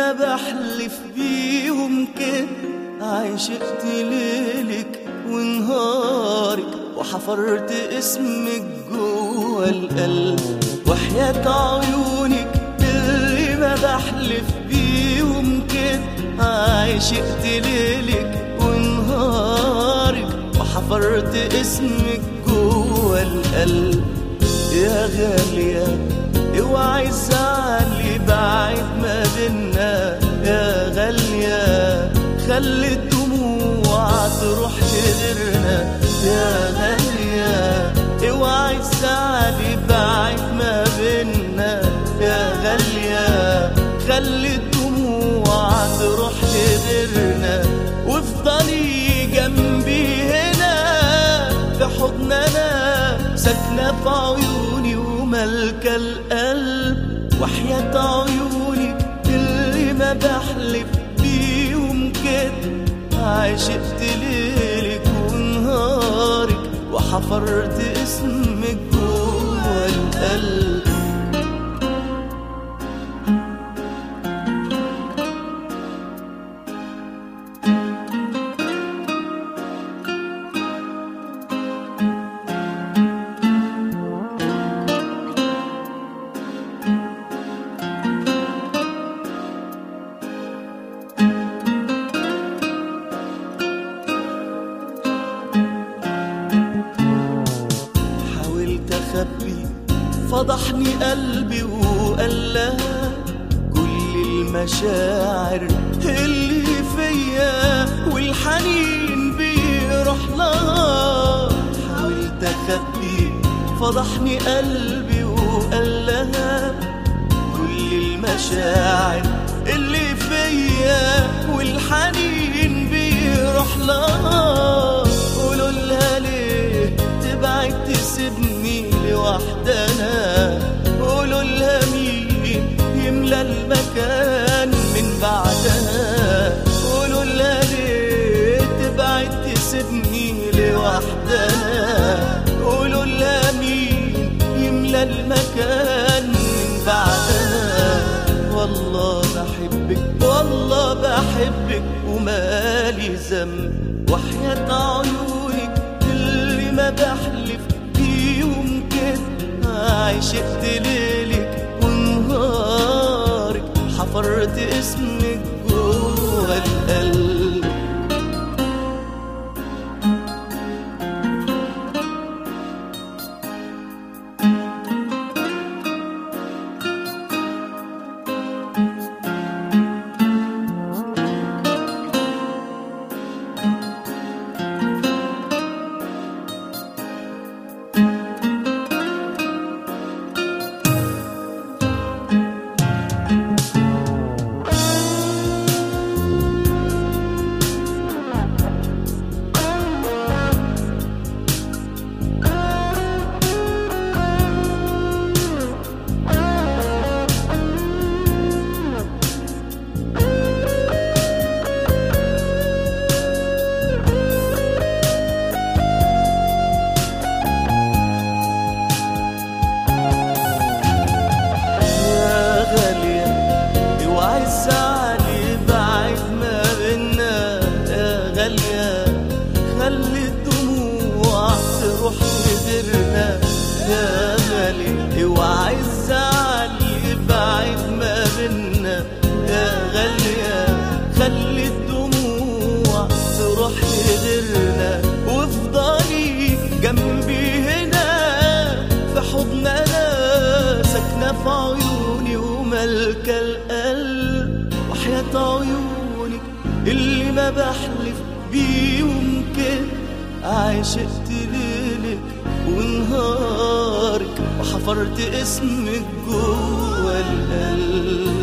ما بحلف بيهم كده عشقت ليلك ونهارك وحفرت اسمك جوه القلب وحياة عيونك اللي ما بحلف بيهم كده عشقت ليلك ونهارك وحفرت اسمك جوه القلب يا غالية اوعي تزعلي بعد ما بينا يا غالية خلي الدموع تروح تغيرنا يا غالية اوعي تزعلي بعد ما بينا يا غالية خلي الدموع تروح تغيرنا وافضلي جنبي هنا في حضننا ساكنة في عيوني وملكة القلب وحياة عيوني اللي ما بحلف بيهم كده عشقت ليلك ونهارك وحفرت اسمك جوه القلب حاولت اخبي فضحني قلبي وقال لها كل المشاعر اللي فيا والحنين بيروح لها حاولت اخبي فضحني قلبي وقال لها كل المشاعر اللي فيا والحنين بيروح لها قولوا لها ليه تبعد تسيبني لوحدنا قولوا لها مين يملى المكان من بعدها قولوا لها ليه تبعد تسيبني لوحدنا قولوا لها مين يملى المكان من بعدها والله بحبك والله بحبك ومالي ذنب وحياة عيونك اللي ما بحلف بيهم كده عشقت ليلك ونهارك حفرت اسمك جوه القلب يا غالية اوعي تزعلي بعد ما بينا يا غالية خلي الدموع تروح تدرنا يا غالية اوعي تزعلي بعد ما بينا يا غالية خلي الدموع تروح تدرنا وافضلي جنبي هنا في حضننا ساكنة في عيوني وملكة القلب وحياة عيونك اللي ما بحلف بيهم كده عشقت ليلك ونهارك وحفرت اسمك جوه القلب